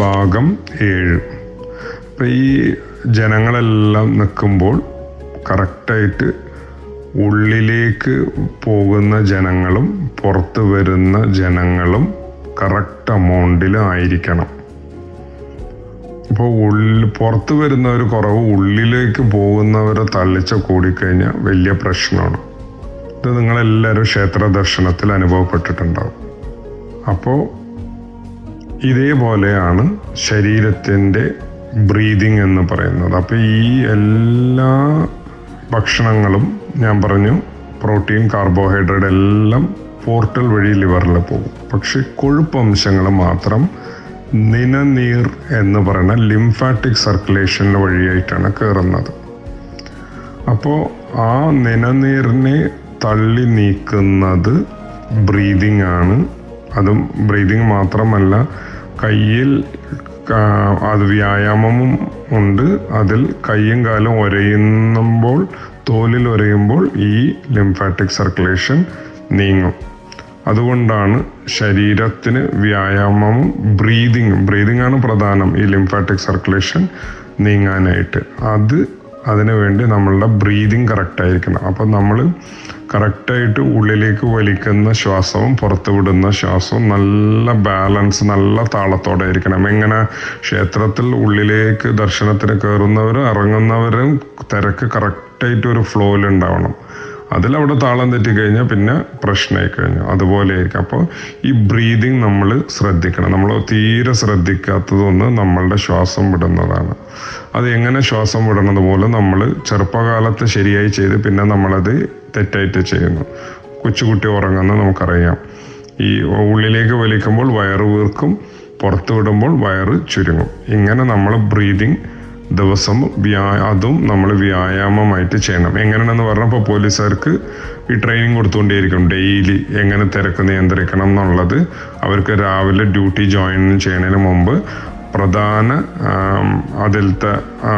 ഭാഗം ഏഴ് അപ്പം ഈ ജനങ്ങളെല്ലാം നിൽക്കുമ്പോൾ കറക്റ്റായിട്ട് ഉള്ളിലേക്ക് പോകുന്ന ജനങ്ങളും പുറത്ത് വരുന്ന ജനങ്ങളും കറക്റ്റ് അമൗണ്ടിൽ ആയിരിക്കണം ഇപ്പോൾ ഉള്ളിൽ പുറത്ത് വരുന്നവർ കുറവ് ഉള്ളിലേക്ക് പോകുന്നവരെ തള്ളിച്ച കൂടിക്കഴിഞ്ഞാൽ വലിയ പ്രശ്നമാണ് ഇത് നിങ്ങളെല്ലാവരും ക്ഷേത്ര ദർശനത്തിൽ അനുഭവപ്പെട്ടിട്ടുണ്ടാവും അപ്പോൾ ഇതേപോലെയാണ് ശരീരത്തിൻ്റെ ബ്രീതിങ് എന്ന് പറയുന്നത് അപ്പോൾ ഈ എല്ലാ ഭക്ഷണങ്ങളും ഞാൻ പറഞ്ഞു പ്രോട്ടീൻ കാർബോഹൈഡ്രേറ്റ് എല്ലാം പോർട്ടൽ വഴി ലിവറിൽ പോകും പക്ഷെ കൊഴുപ്പംശങ്ങൾ മാത്രം നിനനീർ എന്ന് പറയുന്ന ലിംഫാറ്റിക് സർക്കുലേഷൻ വഴിയായിട്ടാണ് കയറുന്നത് അപ്പോൾ ആ നിനനീരിനെ തള്ളി നീക്കുന്നത് ബ്രീതിങ് ആണ് അതും ബ്രീതിങ് മാത്രമല്ല കയ്യിൽ കാ- അത് വ്യായാമവും ഉണ്ട് അതിൽ കയ്യും കാലും ഒരയുമ്പോൾ തോലിൽ ഒരയുമ്പോൾ ഈ ലിംഫാറ്റിക് സർക്കുലേഷൻ നീങ്ങും അതുകൊണ്ടാണ് ശരീരത്തിന് വ്യായാമവും ബ്രീതിങ്ങും ബ്രീതിങ് ആണ് പ്രധാനം ഈ ലിംഫാറ്റിക് സർക്കുലേഷൻ നീങ്ങാനായിട്ട് അത് അതിനു വേണ്ടി നമ്മളുടെ ബ്രീതിങ് കറക്റ്റ് ആയിരിക്കണം അപ്പം നമ്മൾ കറക്റ്റായിട്ട് ഉള്ളിലേക്ക് വലിക്കുന്ന ശ്വാസവും പുറത്ത് വിടുന്ന ശ്വാസവും നല്ല ബാലൻസ് നല്ല താളത്തോടെ ആയിരിക്കണം എങ്ങനെ ക്ഷേത്രത്തിൽ ഉള്ളിലേക്ക് ദർശനത്തിന് കയറുന്നവരും ഇറങ്ങുന്നവരും തിരക്ക് കറക്റ്റായിട്ട് ഒരു ഫ്ലോയിൽ ഉണ്ടാവണം അതിലവിടെ താളം തെറ്റിക്കഴിഞ്ഞാൽ പിന്നെ പ്രശ്നമായി കഴിഞ്ഞു അതുപോലെ ആയിരിക്കും അപ്പോൾ ഈ ബ്രീതിങ് നമ്മൾ ശ്രദ്ധിക്കണം നമ്മൾ തീരെ ശ്രദ്ധിക്കാത്തതൊന്ന് നമ്മളുടെ ശ്വാസം വിടുന്നതാണ് അത് എങ്ങനെ ശ്വാസം വിടുന്നത് മൂലം നമ്മൾ ചെറുപ്പകാലത്ത് ശരിയായി ചെയ്ത് പിന്നെ നമ്മളത് തെറ്റായിട്ട് ചെയ്യുന്നു കൊച്ചുകുട്ടി ഉറങ്ങുന്നത് നമുക്കറിയാം ഈ ഉള്ളിലേക്ക് വലിക്കുമ്പോൾ വയറ് വീർക്കും പുറത്ത് വിടുമ്പോൾ വയറ് ചുരുങ്ങും ഇങ്ങനെ നമ്മൾ ബ്രീതിങ് ദിവസം വ്യാ അതും നമ്മൾ വ്യായാമമായിട്ട് ചെയ്യണം എങ്ങനെയാണെന്ന് പറഞ്ഞപ്പോൾ പോലീസുകാർക്ക് ഈ ട്രെയിനിങ് കൊടുത്തുകൊണ്ടേയിരിക്കും ഡെയിലി എങ്ങനെ തിരക്ക് നിയന്ത്രിക്കണം എന്നുള്ളത് അവർക്ക് രാവിലെ ഡ്യൂട്ടി ജോയിൻ ചെയ്യുന്നതിന് മുമ്പ് പ്രധാന ആം, അതിലത്തെ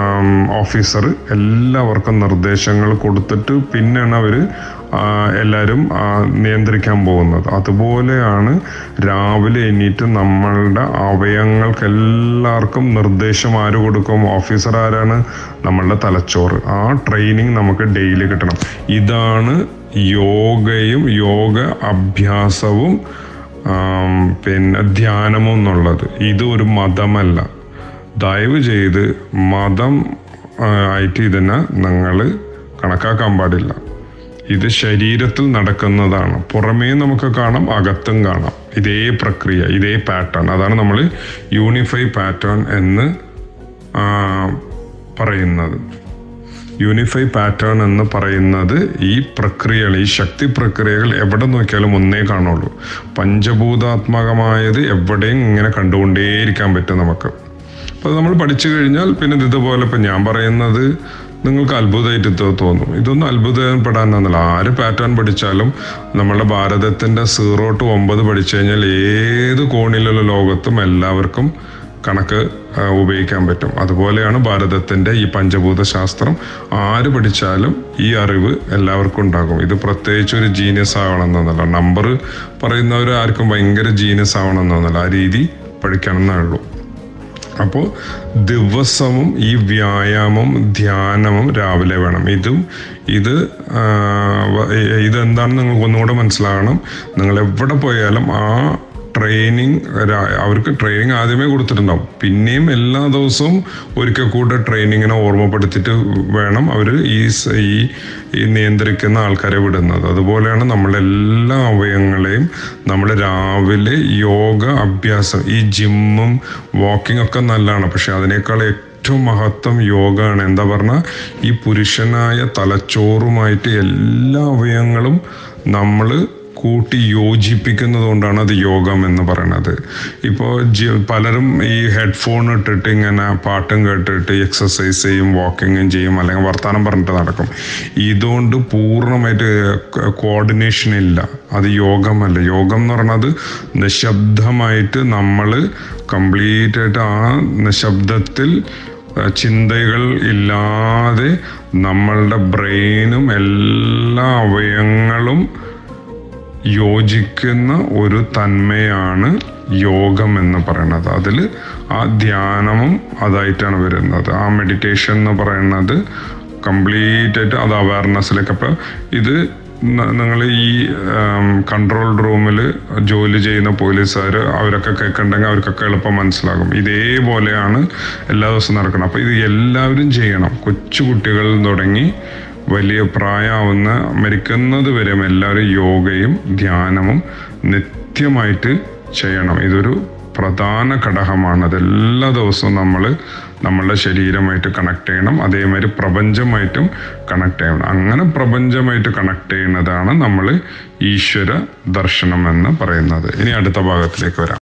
ഓഫീസർ എല്ലാവർക്കും നിർദ്ദേശങ്ങൾ കൊടുത്തിട്ട് പിന്നെയാണ് അവർ എല്ലാവരും ആ, നിയന്ത്രിക്കാൻ പോകുന്നത് അതുപോലെയാണ് രാവിലെ എണീറ്റ് നമ്മളുടെ അവയവങ്ങൾക്ക് എല്ലാവർക്കും നിർദ്ദേശം ആര് കൊടുക്കും ഓഫീസർ ആരാണ് നമ്മളുടെ തലച്ചോറ് ആ ട്രെയിനിങ് നമുക്ക് ഡെയിലി കിട്ടണം ഇതാണ് യോഗയും യോഗ അഭ്യാസവും ആം, പിന്നെ ധ്യാനവും എന്നുള്ളത് ഇത് ഒരു മതമല്ല ദയവ് ചെയ്ത് മതം ആ, ആയിട്ട് ഇതിനെ നിങ്ങൾ കണക്കാക്കാൻ പാടില്ല ഇത് ശരീരത്തിൽ നടക്കുന്നതാണ് പുറമേ നമുക്ക് കാണാം അകത്തും കാണാം ഇതേ പ്രക്രിയ ഇതേ പാറ്റേൺ അതാണ് നമ്മൾ യൂണിഫൈ പാറ്റേൺ എന്ന് ആ, പറയുന്നത് യൂണിഫൈ പാറ്റേൺ എന്ന് പറയുന്നത് ഈ പ്രക്രിയകൾ ഈ ശക്തി പ്രക്രിയകൾ എവിടെ നോക്കിയാലും ഒന്നേ കാണുള്ളൂ പഞ്ചഭൂതാത്മകമായത് എവിടെയും ഇങ്ങനെ കണ്ടുകൊണ്ടേയിരിക്കാൻ പറ്റും നമുക്ക് അപ്പോൾ നമ്മൾ പഠിച്ചു കഴിഞ്ഞാൽ പിന്നെ ഇത് ഇതുപോലെ ഇപ്പം ഞാൻ പറയുന്നത് നിങ്ങൾക്ക് അത്ഭുതമായിട്ട് തോ- തോന്നും ഇതൊന്നും അത്ഭുതപ്പെടാനൊന്നുമല്ല ആര് പാറ്റേൺ പഠിച്ചാലും നമ്മുടെ ഭാരതത്തിൻ്റെ സീറോ ടു ഒമ്പത് പഠിച്ചു കഴിഞ്ഞാൽ ഏത് കോണിലുള്ള ലോകത്തും എല്ലാവർക്കും കണക്ക് ആ, ഉപയോഗിക്കാൻ പറ്റും അതുപോലെയാണ് ഭാരതത്തിൻ്റെ ഈ പഞ്ചഭൂത ശാസ്ത്രം ആര് പഠിച്ചാലും ഈ അറിവ് എല്ലാവർക്കും ഉണ്ടാകും ഇത് പ്രത്യേകിച്ച് ഒരു ജീനിയസ് ആവണമെന്നൊന്നുമല്ല നമ്പർ പറയുന്നവർ ആർക്കും ഭയങ്കര ജീനിയസ് ആവണമെന്നൊന്നുമല്ല ആ രീതി പഠിക്കണം എന്നേ ഉള്ളൂ അപ്പോൾ ദിവസവും ഈ വ്യായാമം ധ്യാനവും രാവിലെ വേണം ഇതും ഇത് ആ, വ- ഇതെന്താണെന്ന് നിങ്ങൾക്ക് ഒന്നുകൂടെ മനസ്സിലാകണം നിങ്ങൾ എവിടെ പോയാലും ആ ട്രെയിനിങ് അവർക്ക് ട്രെയിനിങ് ആദ്യമേ കൊടുത്തിട്ടുണ്ടാവും പിന്നെയും എല്ലാ ദിവസവും ഒരിക്കൽ കൂടെ ട്രെയിനിങ്ങിനെ ഓർമ്മപ്പെടുത്തിയിട്ട് വേണം അവർ ഈ സ- ഈ ഈ നിയന്ത്രിക്കുന്ന ആൾക്കാരെ വിടുന്നത് അതുപോലെയാണ് നമ്മളെല്ലാ അവയവങ്ങളെയും നമ്മൾ രാവിലെ യോഗ അഭ്യാസം ഈ ജിമ്മും വാക്കിംഗ് ഒക്കെ നല്ലതാണ് പക്ഷെ അതിനേക്കാൾ ഏറ്റവും മഹത്വം യോഗമാണ് എന്താ പറഞ്ഞാൽ ഈ പുരുഷനായ തലച്ചോറുമായിട്ട് എല്ലാ അവയവങ്ങളും നമ്മൾ കൂട്ടി യോജിപ്പിക്കുന്നത് കൊണ്ടാണ് അത് യോഗം എന്ന് പറയുന്നത് ഇപ്പോൾ ജി പലരും ഈ ഹെഡ്ഫോൺ ഇട്ടിട്ട് ഇങ്ങനെ പാട്ടും കേട്ടിട്ട് എക്സസൈസ് ചെയ്യും വാക്കിങ്ങും ചെയ്യും അല്ലെങ്കിൽ വർത്തമാനം പറഞ്ഞിട്ട് നടക്കും ഇതുകൊണ്ട് പൂർണ്ണമായിട്ട് കോർഡിനേഷൻ ഇല്ല അത് യോഗമല്ല യോഗം എന്ന് പറയുന്നത് നിശബ്ദമായിട്ട് നമ്മൾ കംപ്ലീറ്റ് ആയിട്ട് ആ നിശബ്ദത്തിൽ അഹ് ചിന്തകൾ ഇല്ലാതെ നമ്മളുടെ ബ്രെയിനും എല്ലാ അവയവങ്ങളും യോജിക്കുന്ന ഒരു തന്മയാണ് യോഗം എന്ന് പറയുന്നത് അതിൽ ആ ധ്യാനവും അതായിട്ടാണ് വരുന്നത് ആ മെഡിറ്റേഷൻ എന്ന് പറയുന്നത് കംപ്ലീറ്റ് ആയിട്ട് അത് അവയർനെസ്സിലേക്ക് അപ്പോൾ ഇത് നിങ്ങൾ ഈ കൺട്രോൾ റൂമിൽ ജോലി ചെയ്യുന്ന പോലീസുകാർ അവരൊക്കെ കേൾക്കണ്ടെങ്കിൽ അവർക്കൊക്കെ എളുപ്പം മനസ്സിലാകും ഇതേപോലെയാണ് എല്ലാ ദിവസവും നടക്കണം അപ്പോൾ ഇത് എല്ലാവരും ചെയ്യണം കൊച്ചു കുട്ടികളിൽ തുടങ്ങി വലിയ പ്രായമാവുന്ന മരിക്കുന്നത് വരെ എല്ലാവരും യോഗയും ധ്യാനവും നിത്യമായിട്ട് ചെയ്യണം ഇതൊരു പ്രധാന ഘടകമാണ് അത് എല്ലാ ദിവസവും നമ്മൾ നമ്മളുടെ ശരീരമായിട്ട് കണക്ട് ചെയ്യണം അതേമാതിരി പ്രപഞ്ചമായിട്ടും കണക്ട് ചെയ്യണം അങ്ങനെ പ്രപഞ്ചമായിട്ട് കണക്ട് ചെയ്യുന്നതാണ് നമ്മൾ ഈശ്വര ദർശനം എന്ന് പറയുന്നത് ഇനി അടുത്ത ഭാഗത്തിലേക്ക് വരാം